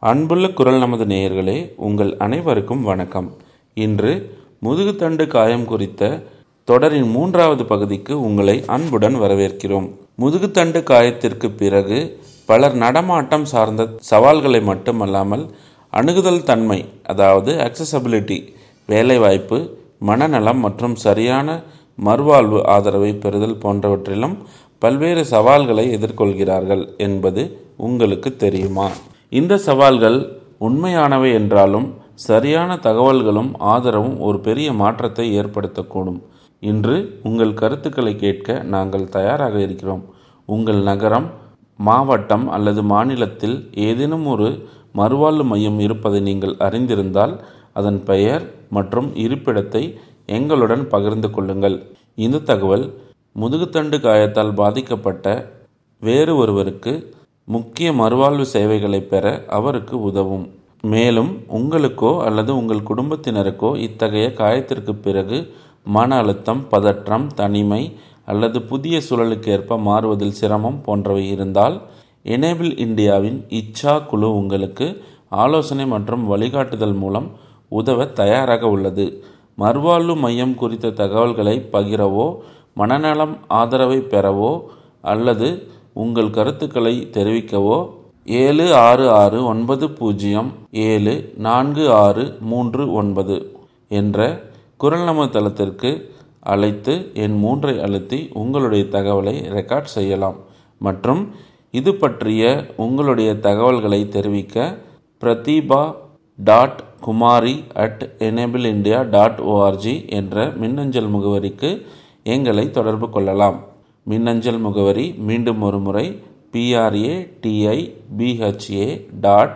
அன்புள்ள குரல் நமது நேயர்களே உங்கள் அனைவருக்கும் வணக்கம் இன்று முதுகுத்தண்டு காயம் குறித்த தொடரின் மூன்றாவது பகுதிக்கு உங்களை அன்புடன் வரவேற்கிறோம் முதுகுத்தண்டு காயத்திற்கு பிறகு பலர் நடமாட்டம் சார்ந்த சவால்களை மட்டுமல்லாமல் அணுகுதல் தன்மை அதாவது அக்சசபிலிட்டி வேலைவாய்ப்பு மனநலம் மற்றும் சரியான மறுவாழ்வு ஆதரவை பெறுதல் போன்றவற்றிலும் பல்வேறு சவால்களை எதிர்கொள்கிறார்கள் என்பது உங்களுக்கு தெரியுமா இந்த சவால்கள் உண்மையானவை என்றாலும் சரியான தகவல்களும் ஆதரவும் ஒரு பெரிய மாற்றத்தை ஏற்படுத்தக்கூடும் இன்று உங்கள் கருத்துக்களை கேட்க நாங்கள் தயாராக இருக்கிறோம் உங்கள் நகரம் மாவட்டம் அல்லது மாநிலத்தில் ஏதேனும் ஒரு மறுவாழ்வு மையம் இருப்பதை நீங்கள் அறிந்திருந்தால் அதன் பெயர் மற்றும் இருப்பிடத்தை எங்களுடன் பகிர்ந்து கொள்ளுங்கள் இந்த தகவல் முதுகுத்தண்டு காயத்தால் பாதிக்கப்பட்ட வேறு ஒருவருக்கு முக்கிய மறுவாழ்வு சேவைகளை பெற அவருக்கு உதவும் மேலும் உங்களுக்கோ அல்லது உங்கள் குடும்பத்தினருக்கோ இத்தகைய காயத்திற்கு பிறகு மன அழுத்தம் பதற்றம் தனிமை அல்லது புதிய சூழலுக்கேற்ப மாறுவதில் சிரமம் போன்றவை இருந்தால் எனேபிள் இந்தியாவின் இச்சா குழு உங்களுக்கு ஆலோசனை மற்றும் வழிகாட்டுதல் மூலம் உதவ தயாராக உள்ளது மறுவாழ்வு மையம் குறித்த தகவல்களை பகிரவோ மனநலம் ஆதரவை பெறவோ அல்லது உங்கள் கருத்துக்களை தெரிவிக்கவோ ஏழு ஆறு ஆறு ஒன்பது பூஜ்ஜியம் ஏழு நான்கு ஆறு மூன்று ஒன்பது என்ற குரல் நம தளத்திற்கு அழைத்து என் மூன்றை அழுத்தி உங்களுடைய தகவலை ரெக்கார்ட் செய்யலாம் மற்றும் இது பற்றிய உங்களுடைய தகவல்களை தெரிவிக்க Pratibha dot Kumari at enable India dot O R G என்ற மின்னஞ்சல் முகவரிக்கு எங்களை தொடர்பு கொள்ளலாம் மின்னஞ்சல் முகவரி மீண்டும் ஒரு முறை P R A T I B H A dot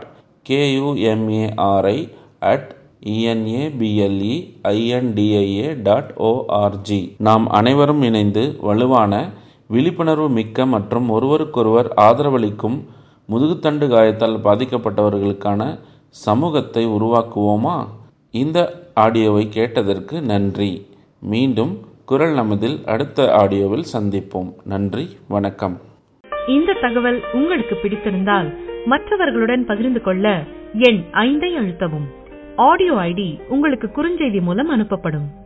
K U M A R I at E N A B L E I N D I A dot O R G நாம் அனைவரும் இணைந்து வலுவான விழிப்புணர்வு மிக்க மற்றும் ஒருவருக்கொருவர் ஆதரவளிக்கும் முதுகுத்தண்டு காயத்தால் பாதிக்கப்பட்டவர்களுக்கான சமூகத்தை உருவாக்குவோமா இந்த ஆடியோவை கேட்டதற்கு நன்றி மீண்டும் குரல் நமதில் அடுத்த ஆடியோவில் சந்திப்போம் நன்றி வணக்கம் இந்த தகவல் உங்களுக்கு பிடித்திருந்தால் மற்றவர்களுடன் பகிர்ந்து கொள்ள எண் ஐந்தை அழுத்தவும் ஆடியோ ஐடி உங்களுக்கு குறுஞ்செய்தி மூலம் அனுப்பப்படும்